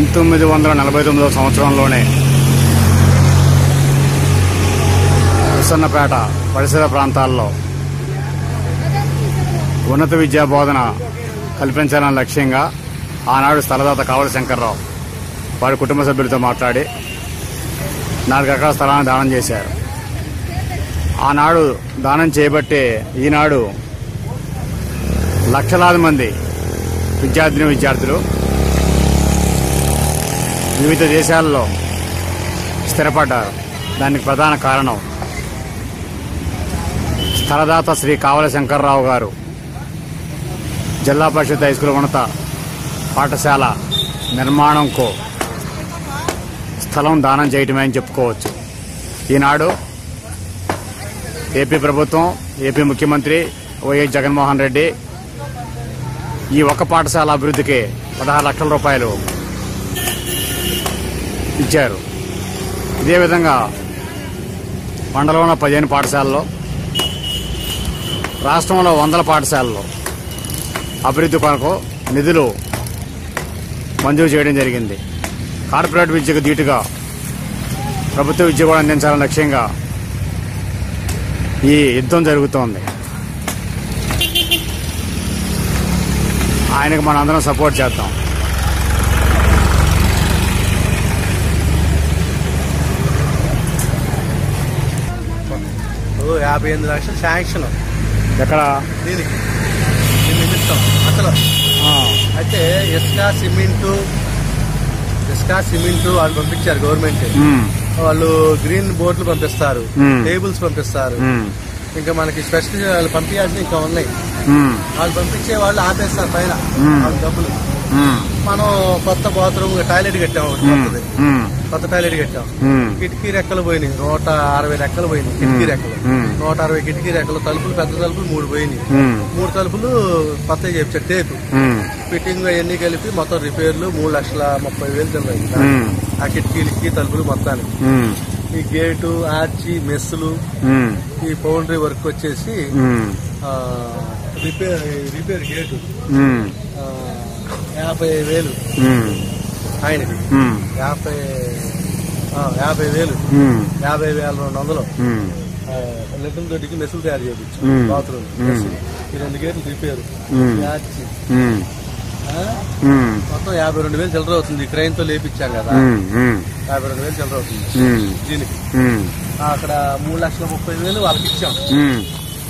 పంతొమ్మిది వందల నలభై తొమ్మిదవ సంవత్సరంలోనే హుసన్నపేట పరిసర ప్రాంతాల్లో ఉన్నత విద్యా బోధన కల్పించాలన్న లక్ష్యంగా ఆనాడు స్థలదాత కావలి శంకర్రావు వారి కుటుంబ సభ్యులతో మాట్లాడి నాలుగు ఎకరాల స్థలాన్ని దానం చేశారు ఆనాడు దానం చేయబట్టే ఈనాడు లక్షలాది మంది విద్యార్థిని విద్యార్థులు వివిధ దేశాల్లో స్థిరపడ్డారు దానికి ప్రధాన కారణం స్థలదాత శ్రీ కావల శంకర్రావు గారు జిల్లా పరిషత్ హైస్కూల్ ఉన్నత పాఠశాల నిర్మాణంకు స్థలం దానం చేయటమే అని చెప్పుకోవచ్చు ఈనాడు ఏపీ ప్రభుత్వం ఏపీ ముఖ్యమంత్రి వైఎస్ జగన్మోహన్ రెడ్డి ఈ ఒక్క పాఠశాల అభివృద్ధికి పదహారు లక్షల రూపాయలు ఇచ్చారు ఇదే విధంగా మండలంలో పదిహేను పాఠశాలలో రాష్ట్రంలో వందల పాఠశాలలో అభివృద్ధి కొరకు నిధులు మంజూరు చేయడం జరిగింది కార్పొరేట్ విద్యకు ధీటుగా ప్రభుత్వ విద్య కూడా అందించాలని లక్ష్యంగా ఈ యుద్ధం జరుగుతోంది ఆయనకు మనం అందరం సపోర్ట్ చేద్దాం ఓ యాభై ఎనిమిది లక్షలు శాంక్షన్ ఎక్కడ దీనికి దీని నిమిత్తం అసలు ఆ, అయితే ఇసుక సిమెంటు ఇసుక సిమెంటు వాళ్ళు పంపించారు గవర్నమెంట్ ఉమ్, వాళ్ళు గ్రీన్ బోర్డులు పంపిస్తారు Hmm. టేబుల్స్ పంపిస్తారు ఉమ్, ఇంకా మనకి స్పెషల్ వాళ్ళు పంపించాల్సి ఇంకా ఉన్నాయి ఉమ్, వాళ్ళు పంపించే వాళ్ళు ఆపేస్తారు పైన Hmm. వాళ్ళ డబ్బులు ఉమ్, మనం కొత్త బాత్రూమ్ టాయిలెట్ కట్టాం ఒకటి ఉమ్, కొత్తది ఉమ్, కొత్త టాయిలెట్ కట్టాం ఉమ్, కిటికీ రెక్కలు పోయినాయి నూట అరవై రెక్కలు పోయినాయి కిటికీ రెక్కలు Hmm. నూట అరవై కిటికీ రెక్కలు తలుపులు పెద్ద తలుపులు మూడు పోయినాయి ఉమ్, మూడు తలుపులు కొత్తగా చెప్పారు టేపు ఉమ్, ఫిట్టింగ్ అవన్నీ కలిపి మొత్తం రిపేర్లు మూడు లక్షల ముప్పై వేలు తెలియదు ఉమ్, ఆ కిటికీలకి తలుపులు మొత్తానికి ఉమ్, ఈ గేటు ఆర్చి మెస్సులు ఉమ్, ఈ పౌండరీ వర్క్ వచ్చేసి ఉమ్, ఆ, రిపేర్ రిపేర్ గేటు ఉమ్, ఆ, యాభై వేలు ఉమ్, ఆయనకి ఉమ్, యాభై ఆ, యాభై వేలు ఉమ్, యాభై వేల రెండు వందలు ఉమ్, లిటిల్ దొడ్డికి మెస్సులు తయారు చేయించు మ్మ్. బాత్రూమ్ మెస్సులు ఈ రెండు గేట్లు రిపేర్ మ్మ్. ఈ ఆర్చి ఉమ్, ఆ, ఉమ్, మొత్తం యాభై రెండు వేలు చిల్లర అవుతుంది క్రైన్ తో లేపించాం కదా ఉమ్, ఉమ్, యాభై రెండు వేలు చిల్లర అవుతుంది ఉమ్, దీనికి ఉమ్, ఆ, అక్కడ మూడు లక్షల ముప్పై వేలు వాళ్ళకి ఇచ్చాం ఉమ్,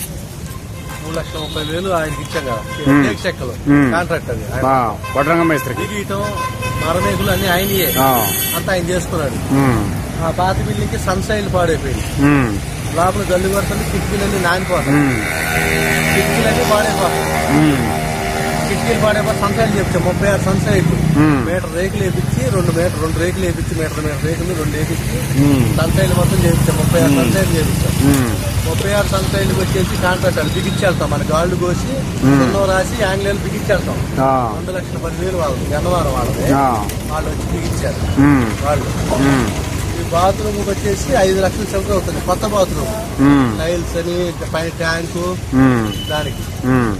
మూడు లక్షల ముప్పై వేలు ఆయనకి ఇచ్చాం కదా మ్మ్. టేక్ చెక్కలు మ్మ్. కాంట్రాక్ట్ అది ఆయన. బా వడ్రంగ మేస్త్రికి దిగీయటం మరమేకులు అన్ని ఆయనయే ఆ, అంతా ఆయన చేసుకున్నాడు ఉమ్, ఆ పాత బిల్డింగ్ కి సన్ సైడ్ పాడైపోయింది ఉమ్, లోపల గల్లి కొడుతుంది కిటికీలన్నీ నానిపోతాయి ఉమ్, కిటికీలన్నీ పాడైపోతాయి ఉమ్, కిటికీలు పాడైపోతే సన్ సైడ్ చెప్తాం ముప్పై ఆరు సన్ సైడ్ మ్మ్. మీటర్ రేకులు వేపించి రెండు మీటర్ రెండు రేకులు వేపించి మీటర్ మీటర్ రేకులు రెండు వేపించి ఉమ్, సన్ సైడ్ మొత్తం చేపించాం ముప్పై ఆరు సన్ సైడ్ చేపించాం ఉమ్, ముప్పై ఆరు సన్ సైడ్కి వచ్చేసి కాంట్రాక్టర్ బిగించేస్తాం మన గాళ్ళు కోసి మ్మ్. సున్నం రాసి యాంగ్లేలు బిగించేస్తాం ఆ, రెండు లక్షల పదివేలు వాళ్ళది గన్నవరం వాళ్ళది ఆ, వాళ్ళు వచ్చి బిగించారు ఉమ్, వాళ్ళు ఉమ్, ఈ బాత్రూమ్ వచ్చేసి ఐదు లక్షల చిల్లర అవుతుంది కొత్త బాత్రూమ్ ఉమ్, టైల్స్ అని పైన ట్యాంకు ఉమ్, దానికి ఉమ్.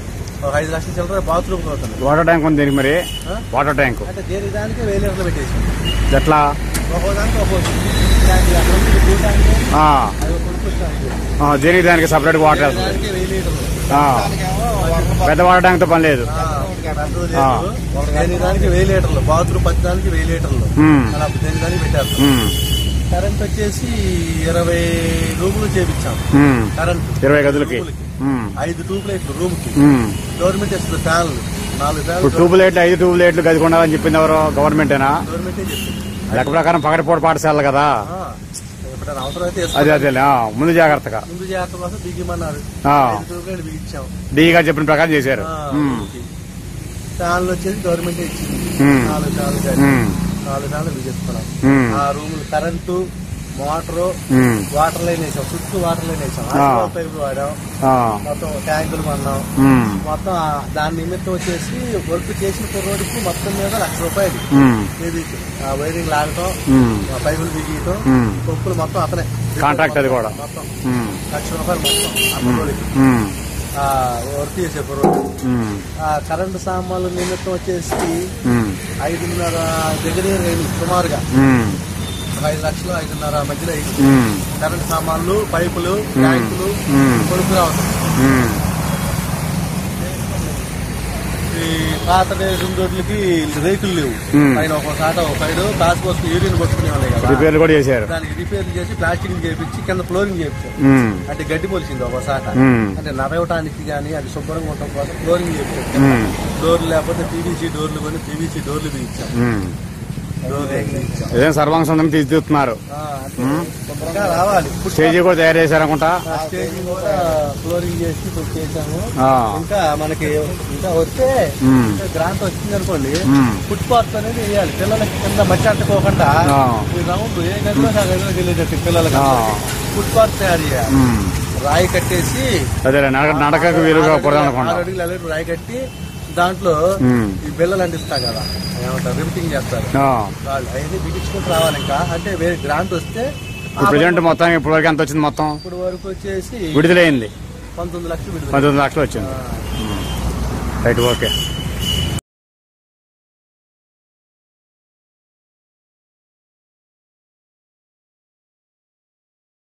ఒక ఐదు లక్షల చిల్లర బాత్రూమ్ అవుతుంది వాటర్ ట్యాంక్ ఉంది దీనికి మరి ఆ? వాటర్ ట్యాంక్ అంటే దేని దానికి వేలు లీటర్లు పెట్టేసి ఎట్లా ఒక్కో దానికి ఒక్కో ట్యాంక్ అక్కడ ఉంది టూ ట్యాంక్ ఆ, అది కొనుక్కొచ్చానికి ఆ, దేనికి దానికి సపరేట్ వాటర్ వేస్తుంది దానికి వెయ్యి లీటర్లు ఆ, పెద్ద వాటర్ ట్యాంక్ తో పని లేదు ఆ, పెట్రోల్ లేదు. దేని దానికి వెయ్యి లీటర్లు బాత్రూమ్ పది దానికి వెయ్యి లీటర్లు ఉమ్, అలా దేని దానికి పెట్టారు ఉమ్, కరెంట్ వచ్చేసి ఇరవై రూములు చేపించాం ఉమ్. కరెంట్ ఇరవై గదులకి రూములకి. ఉమ్, ఐదు ట్యూబ్ లైట్లు రూమ్ కి ఉమ్. గవర్నమెంట్ ఇస్తుంది ఫ్యాన్లు నాలుగు ఇప్పుడు ఫ్యాన్లు ట్యూబ్ లైట్లు ఐదు ట్యూబ్ లైట్లు గది ఉండాలని చెప్పింది ఎవరు గవర్నమెంటేనా గవర్నమెంటే చెప్తుంది లెక్క ప్రకారం పగటిపూట పాఠశాలలు కదా ఆ, ఎప్పుడైనా అవసరం అయితే అదే వేసుకోవాలి. అదే ఆ, ముందు జాగ్రత్తగా ముందు జాగ్రత్త కోసం బిగిమన్నారు ఆ. ఐదు ట్యూబ్ లైట్లు బిగించాం డీగా చెప్పిన ప్రకారం చేశారు ఆ, ఉమ్, రూమ్కి. ఫ్యాన్లు వచ్చేసి గవర్నమెంట్ ఇచ్చింది ఉమ్. నాలుగు ఫ్యాన్లు కానీ ఉమ్, నాలుగు ఫ్యాన్లు బిగిస్తున్నాం ఉమ్, ఆ రూములు కరెంటు మోటారు ఉమ్, వాటర్ లైన్ వేసాం చుట్టూ వాటర్ లైన్ వేసాం ఆ. ఆక్వా పైపులు వాడాం ఆ, మొత్తం ట్యాంకులు కొన్నాం ఉమ్, మొత్తం ఆ- దాని నిమిత్తం వచ్చేసి వర్క్ చేసిన కుర్రోడికి మొత్తం మీద లక్ష రూపాయలు ఉమ్, ఏబీకి ఆ వైరింగ్ లాగటం ఉమ్, ఆ పైపులు బిగియటం ఉమ్, కొప్పులు మొత్తం అతనే కాంట్రాక్ట్ అది కూడా. మొత్తం ఉమ్, లక్ష రూపాయలు మొత్తం ఆ కుర్రోడికి ఉమ్, ఆ వర్క్ చేసే కుర్రోడు ఉమ్, ఆ కరెంటు సామాన్లు నిమిత్తం వచ్చేసి ఉమ్, ఐదున్నర దగ్గర దగ్గర సుమారుగా ఉమ్, ఒక ఐదు లక్షలు ఐదున్నర మధ్యలో అయింది ఉమ్, కరెంటు సామాన్లు పైపులు ట్యాంకులు మ్మ్. కొడుకు రావడం ఉమ్, ఈ పాత రెండు రోడ్లకి రేకులు లేవు మ్మ్. పైన ఒక సాట ఒక సైడ్ కాసు కోసం యూరిన్ కొట్టుకునే ఉన్నాయి కదా రిపేర్లు కూడా చేశారు దానికి రిపేర్ చేసి ప్లాస్టిక్ చేపించి కింద ఫ్లోరింగ్ చేపించారు ఉమ్, అంటే గడ్డి పొలిచింది ఒక సాట మ్మ్. అంటే నడవటానికి కానీ అది శుభ్రంగా ఉండటం కోసం ఫ్లోరింగ్ చేపించారు ఉమ్, డోర్లు లేకపోతే పీవీసీ డోర్లు కొని పీవీసీ డోర్లు బిగించాం ఉమ్. డోర్లు బిగించాం ఏదైనా సర్వాంగం తీర్చిదిద్దుతున్నారు ఆ, అంటే శుభ్రంగా రావాలి ఇప్పుడు స్టేజీ కూడా తయారు చేశారనుకుంటా ఆ స్టేజ్ కూడా ఫ్లోరింగ్ చేసి ఇప్పుడు చేసాము ఆ. ఇంకా మనకి ఇంకా వస్తే మ్మ్. ఇంకా గ్రాంట్ వచ్చింది అనుకోండి మ్మ్. ఫుట్ పాత్ అనేది వేయాలి పిల్లలకి కింద మట్టి అంటుకోకుండా ఆ. ఈ రౌండ్ ఏ గదిలో ఆ గదిలోకి వెళ్ళేటట్టు పిల్లలకి ఆ. ఫుట్ పాత్ తయారు చేయాలి ఉమ్, రాయి కట్టేసి అదేలే నడక నడకకు వీలుగా పడదనుకుంటా ఆరు అడుగులు ఎలాంటి రాయి కట్టి దాంట్లో మ్మ్. ఈ బిల్లలు అంటిస్తాం కదా ఏమంటారు రిమిటింగ్ చేస్తారు ఆ. వాళ్ళు అవన్నీ బిగించుకుంటూ రావాలి ఇంకా అంటే వేరే గ్రాంట్ వస్తే ఇప్పుడు ప్రజెంట్ మొత్తం ఇప్పుడు వరకు ఎంత వచ్చింది మొత్తం ఇప్పుడు వరకు వచ్చేసి విడుదలైంది పంతొమ్మిది లక్షలు విడుదల పంతొమ్మిది లక్షలు వచ్చింది ఆ. Right okay